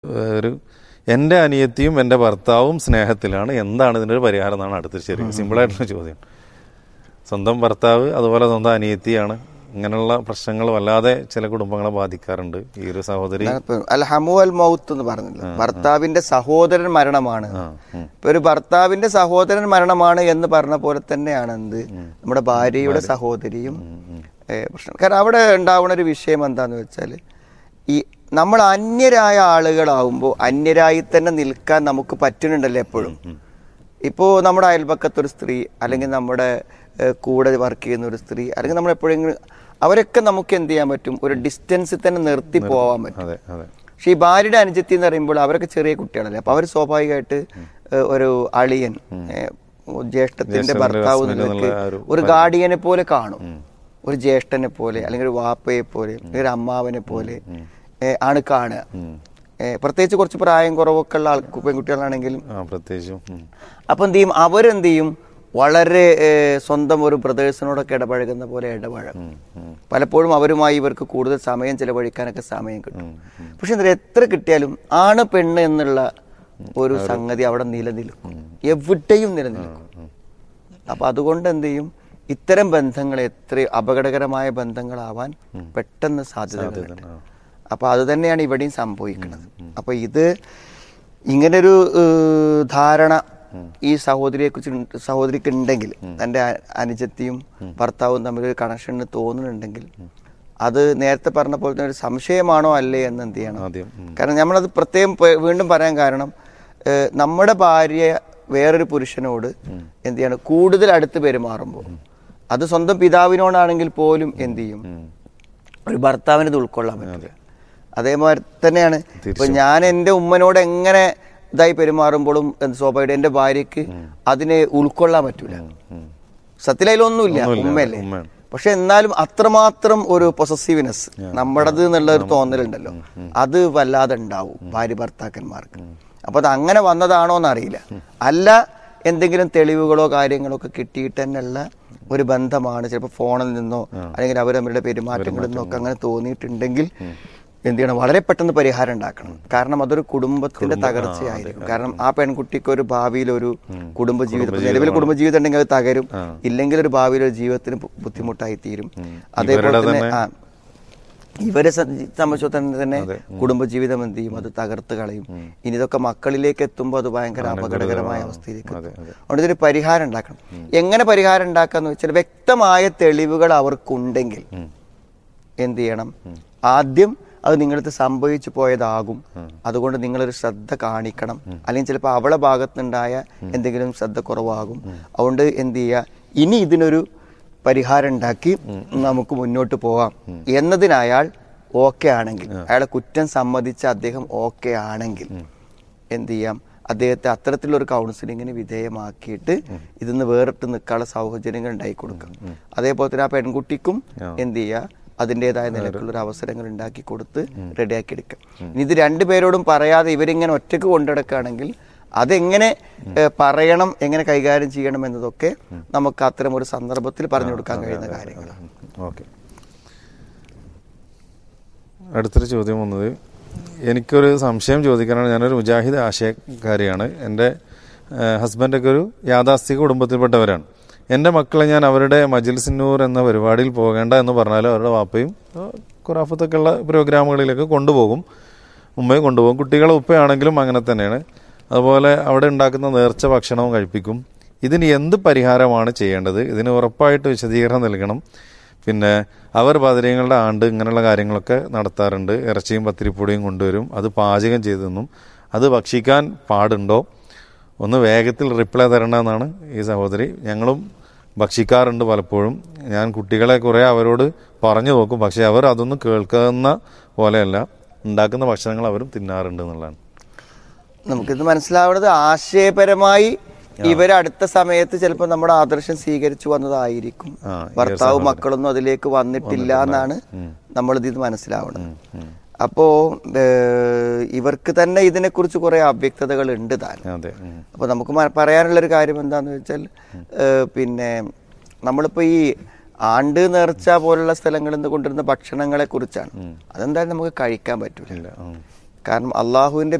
ഒരു എൻ്റെ അനിയത്തിയും എൻ്റെ ഭർത്താവും സ്നേഹത്തിലാണ് എന്താണ് ഇതിനൊരു പരിഹാരം എന്നാണ് അടുത്തൊരു ചെറിയ സിമ്പിളായിട്ടുള്ള ചോദ്യം സ്വന്തം ഭർത്താവ് അതുപോലെ സ്വന്തം അനിയത്തിയാണ് ഇങ്ങനെയുള്ള പ്രശ്നങ്ങൾ വല്ലാതെ ചില കുടുംബങ്ങളെ ബാധിക്കാറുണ്ട് ഈ ഒരു സഹോദരി അൽ ഹമു അൽ മൗത്ത് എന്ന് പറഞ്ഞില്ല ഭർത്താവിന്റെ സഹോദരൻ മരണമാണ് ഇപ്പൊ ഒരു ഭർത്താവിന്റെ സഹോദരൻ മരണമാണ് എന്ന് പറഞ്ഞ പോലെ തന്നെയാണ് എന്ത് നമ്മുടെ ഭാര്യയുടെ സഹോദരിയും ഏ, പ്രശ്നം കാരണം അവിടെ ഉണ്ടാവുന്ന ഒരു വിഷയം എന്താന്ന് വെച്ചാൽ ഈ നമ്മൾ അന്യരായ ആളുകളാവുമ്പോൾ അന്യരായി തന്നെ നിൽക്കാൻ നമുക്ക് പറ്റുന്നുണ്ടല്ലോ എപ്പോഴും ഇപ്പോൾ നമ്മുടെ അയൽപക്കത്തൊരു സ്ത്രീ അല്ലെങ്കിൽ നമ്മുടെ ഏഹ്, കൂടെ വർക്ക് ചെയ്യുന്ന ഒരു സ്ത്രീ അല്ലെങ്കിൽ നമ്മൾ എപ്പോഴെങ്കിലും അവരൊക്കെ നമുക്ക് എന്ത് ചെയ്യാൻ പറ്റും ഒരു ഡിസ്റ്റൻസിൽ തന്നെ നിർത്തി പോവാൻ പറ്റും അതെ അതെ പക്ഷെ ഈ ഭാര്യയുടെ അനുജത്തി എന്ന് പറയുമ്പോൾ അവരൊക്കെ ചെറിയ കുട്ടികളല്ലേ അപ്പൊ അവർ സ്വാഭാവികമായിട്ട് ഏഹ്, ഒരു അളിയൻ ഏഹ്, ജ്യേഷ്ഠത്തിന്റെ ജ്യേഷ്ഠന്റെ ഭർത്താവ് husband നിലയ്ക്ക് എന്നുള്ള ആ ഒരു ഒരു ഗാർഡിയനെ പോലെ കാണും ഒരു ജ്യേഷ്ഠനെ പോലെ അല്ലെങ്കിൽ ഒരു വാപ്പയെ പോലെ അല്ലെങ്കിൽ ഒരു അമ്മാവനെ പോലെ ഏഹ്, ആണ് കാണുക ഏഹ്, പ്രത്യേകിച്ച് കുറച്ച് പ്രായം കുറവൊക്കെ ഉള്ള ആൾ പെൺകുട്ടികളാണെങ്കിലും ആ പ്രത്യേകിച്ചും ഉം. അപ്പൊ എന്ത് ചെയ്യും അവരെന്ത് ചെയ്യും വളരെ ഏഹ്, സ്വന്തം ഒരു ബ്രദേഴ്സിനോടൊക്കെ ഇടപഴകുന്ന പോലെ ഇടപഴകും പലപ്പോഴും അവരുമായി ഇവർക്ക് കൂടുതൽ സമയം ചെലവഴിക്കാനൊക്കെ സമയം കിട്ടും പക്ഷെ എന്താ എത്ര കിട്ടിയാലും ആണ് പെണ്ണ് എന്നുള്ള ഒരു സംഗതി അവിടെ നിലനിൽക്കും എവിടെയും നിലനിൽക്കും അപ്പൊ അതുകൊണ്ട് എന്ത് ചെയ്യും ഇത്തരം ബന്ധങ്ങൾ എത്ര അപകടകരമായ ബന്ധങ്ങളാവാൻ പെട്ടെന്ന് സാധ്യതകളുണ്ട് അപ്പൊ അത് തന്നെയാണ് ഇവിടെയും സംഭവിക്കുന്നത് അപ്പൊ ഇത് ഇങ്ങനൊരു ഏഹ്, ധാരണ ഈ സഹോദരിയെ കുറിച്ച് സഹോദരിക്ക് ഉണ്ടെങ്കിൽ തന്റെ അ- അനുജത്തിയും ഭർത്താവും തമ്മിൽ ഒരു കണക്ഷൻ തോന്നുന്നുണ്ടെങ്കിൽ അത് നേരത്തെ പറഞ്ഞ പോലെ തന്നെ ഒരു സംശയമാണോ അല്ലേ എന്ന് എന്ത് ചെയ്യണം ആദ്യം ഉം. കാരണം നമ്മളത് പ്രത്യേകം പ- വീണ്ടും പറയാൻ കാരണം ഏഹ്, നമ്മുടെ ഭാര്യ വേറൊരു പുരുഷനോട് എന്ത് ചെയ്യണം കൂടുതൽ അടുത്ത് പെരുമാറുമ്പോൾ അത് സ്വന്തം പിതാവിനോടാണെങ്കിൽ പോലും എന്ത് ചെയ്യും ഒരു ഭർത്താവിന് ഇത് ഉൾക്കൊള്ളാൻ പറ്റില്ല അതേമാതിരി തന്നെയാണ് ഇപ്പൊ ഞാൻ എൻ്റെ ഉമ്മനോട് എങ്ങനെ ഇതായി പെരുമാറുമ്പോഴും എന്ത് സ്വാഭാവികം എൻ്റെ ഭാര്യക്ക് അതിനെ ഉൾക്കൊള്ളാൻ പറ്റൂല സത്യത്തിൽ അതിലൊന്നുമില്ല ഉമ്മയല്ലേ ഉമ്മയാണ്. പക്ഷെ എന്നാലും അത്രമാത്രം ഒരു പൊസസീവ്നെസ് നമ്മുടേത് എന്നുള്ള ഒരു തോന്നലുണ്ടല്ലോ അത് വല്ലാതെ ഉണ്ടാവും ഭാര്യ ഭർത്താക്കന്മാർക്ക് അപ്പൊ അത് അങ്ങനെ വന്നതാണോ എന്നറിയില്ല അല്ല എന്തെങ്കിലും തെളിവുകളോ കാര്യങ്ങളോ ഒക്കെ കിട്ടിയിട്ട് തന്നെയുള്ള ഒരു ബന്ധമാണ് ചിലപ്പോൾ ഫോണിൽ നിന്നോ അല്ലെങ്കിൽ അവർ തമ്മിലുള്ള പെരുമാറ്റങ്ങളിൽ നിന്നോ ഒക്കെ അങ്ങനെ തോന്നിയിട്ടുണ്ടെങ്കിൽ എന്ത് ചെയ്യണം വളരെ പെട്ടെന്ന് പരിഹാരം ഉണ്ടാക്കണം കാരണം അതൊരു കുടുംബത്തിന്റെ തകർച്ചയായിരിക്കും കാരണം ആ പെൺകുട്ടിക്ക് ഒരു ഭാവിയിൽ ഒരു കുടുംബ ജീവിതം ഇപ്പൊ നിലവിൽ കുടുംബ ജീവിതം ഉണ്ടെങ്കിൽ അത് തകരും ഇല്ലെങ്കിൽ ഒരു ഭാവിയിൽ ഒരു ജീവിതത്തിന് ബു- ബുദ്ധിമുട്ടായി തീരും അതേപോലെ ഇവരുടെ തന്നെ തന്നെ- ആ ഇവരെ സംബന്ധിച്ചിടത്തോളം തന്നെ കുടുംബജീവിതം എന്ത് ചെയ്യും അത് തകർത്ത് കളയും ഇനി ഇതൊക്കെ മക്കളിലേക്ക് എത്തുമ്പോൾ അത് ഭയങ്കര അപകടകരമായ അവസ്ഥയിലേക്ക് എത്തും അതുകൊണ്ട് ഇതിന് പരിഹാരം ഉണ്ടാക്കണം എങ്ങനെ പരിഹാരം ഉണ്ടാക്കാന്ന് വെച്ചാൽ വ്യക്തമായ തെളിവുകൾ അവർക്കുണ്ടെങ്കിൽ എന്ത് ചെയ്യണം ആദ്യം അത് നിങ്ങളടുത്ത് സംഭവിച്ചു പോയതാകും അതുകൊണ്ട് നിങ്ങളൊരു ശ്രദ്ധ കാണിക്കണം അല്ലെങ്കിൽ ചിലപ്പോൾ അവളെ ഭാഗത്തുനിന്നുണ്ടായ എന്തെങ്കിലും ശ്രദ്ധ കുറവാകും അതുകൊണ്ട് എന്ത് ചെയ്യുക ഇനി ഇതിനൊരു പരിഹാരം ഉണ്ടാക്കി നമുക്ക് മുന്നോട്ട് പോവാം എന്നതിനയാൾ ഓക്കെ ആണെങ്കിൽ അയാളെ കുറ്റം സമ്മതിച്ച് അദ്ദേഹം ഓക്കെ ആണെങ്കിൽ എന്ത് ചെയ്യാം അദ്ദേഹത്തെ അത്തരത്തിലൊരു കൗൺസിലിങ്ങിന് വിധേയമാക്കിയിട്ട് ഇതിന്ന് വേറിട്ട് നിൽക്കാനുള്ള സാഹചര്യങ്ങൾ ഉണ്ടാക്കി കൊടുക്കാം അതേപോലെ തന്നെ ആ പെൺകുട്ടിക്കും എന്ത് ചെയ്യുക അതിൻ്റെതായ നിലക്കുള്ള ഒരു അവസരങ്ങൾ ഉണ്ടാക്കി കൊടുത്ത് റെഡിയാക്കി എടുക്കാം ഇനി ഇത് രണ്ടുപേരോടും പറയാതെ ഇവരിങ്ങനെ ഒറ്റക്ക് കൊണ്ടുനടക്കുകയാണെങ്കിൽ അതെങ്ങനെ ഏഹ്, പറയണം എങ്ങനെ കൈകാര്യം ചെയ്യണം എന്നതൊക്കെ നമുക്ക് അത്തരം ഒരു സന്ദർഭത്തിൽ പറഞ്ഞു കൊടുക്കാൻ കഴിയുന്ന കാര്യങ്ങളാണ് ഓക്കെ അടുത്തൊരു ചോദ്യം വന്നത് എനിക്കൊരു സംശയം ചോദിക്കാനാണ് ഞാനൊരു മുജാഹിദ് ആശയക്കാരിയാണ് എൻ്റെ ഹസ്ബൻഡൊക്കെ ഒരു യാഥാസ്ഥിക കുടുംബത്തിൽപ്പെട്ടവരാണ് എൻ്റെ മക്കളെ ഞാൻ അവരുടെ മജിൽസിന്നൂർ എന്ന പരിപാടിയിൽ പോകേണ്ട എന്ന് പറഞ്ഞാൽ അവരുടെ വാപ്പയും ഏഹ്, ഖുറാഫത്തൊക്കെ ഉള്ള പ്രോഗ്രാമുകളിലേക്ക് കൊണ്ടുപോകും ഉമ്മയും കൊണ്ടുപോകും കുട്ടികളെ ഉപ്പയാണെങ്കിലും അങ്ങനെ തന്നെയാണ് അതുപോലെ അവിടെ ഉണ്ടാക്കുന്ന നേർച്ച ഭക്ഷണവും കഴിപ്പിക്കും ഇതിന് എന്ത് പരിഹാരമാണ് ചെയ്യേണ്ടത് ഇതിന് ഉറപ്പായിട്ട് വിശദീകരണം നൽകണം പിന്നെ അവർ പതിരങ്ങളുടെ ആണ്ട് ഇങ്ങനെയുള്ള കാര്യങ്ങളൊക്കെ നടത്താറുണ്ട് ഇറച്ചിയും പത്തിരിപ്പൊടിയും കൊണ്ടുവരും അത് പാചകം ചെയ്തു തന്നും അത് ഭക്ഷിക്കാൻ പാടുണ്ടോ ഒന്ന് വേഗത്തിൽ റിപ്ലൈ തരണമെന്നാണ് ഈ സഹോദരി ഞങ്ങളും ഭക്ഷിക്കാറുണ്ട് പലപ്പോഴും ഞാൻ കുട്ടികളെ കുറേ അവരോട് പറഞ്ഞു നോക്കും പക്ഷേ അവർ അതൊന്നും കേൾക്കുന്ന പോലെയല്ല ഉണ്ടാക്കുന്ന ഭക്ഷണങ്ങൾ അവരും തിന്നാറുണ്ട് എന്നുള്ളതാണ് നമുക്കിത് മനസ്സിലാവുന്നത് ആശയപരമായി ഇവര് അടുത്ത സമയത്ത് ചിലപ്പോൾ നമ്മുടെ ആദർശം സ്വീകരിച്ചു വന്നതായിരിക്കും ആ, ഈ ഒരു ഭർത്താവും മക്കളൊന്നും അതിലേക്ക് വന്നിട്ടില്ല എന്നാണ് നമ്മൾ ഇതിൽ മനസ്സിലാവുന്നത് അപ്പോ ഏഹ്, ഇവർക്ക് തന്നെ ഇതിനെക്കുറിച്ച് കുറെ അവ്യക്തതകൾ ഉണ്ട് താനും അതെ ഉം. അപ്പൊ നമുക്ക് മ- പറയാനുള്ളൊരു കാര്യം എന്താന്ന് വെച്ചാൽ ഏഹ്, പിന്നെ നമ്മളിപ്പോ ഈ ആണ്ട് നേർച്ച പോലുള്ള സ്ഥലങ്ങളിൽ നിന്ന് കൊണ്ടുവരുന്ന ഭക്ഷണങ്ങളെ കുറിച്ചാണ് അതെന്തായാലും നമുക്ക് കഴിക്കാൻ പറ്റൂല ഇല്ല ഉം. കാരണം അള്ളാഹുവിന്റെ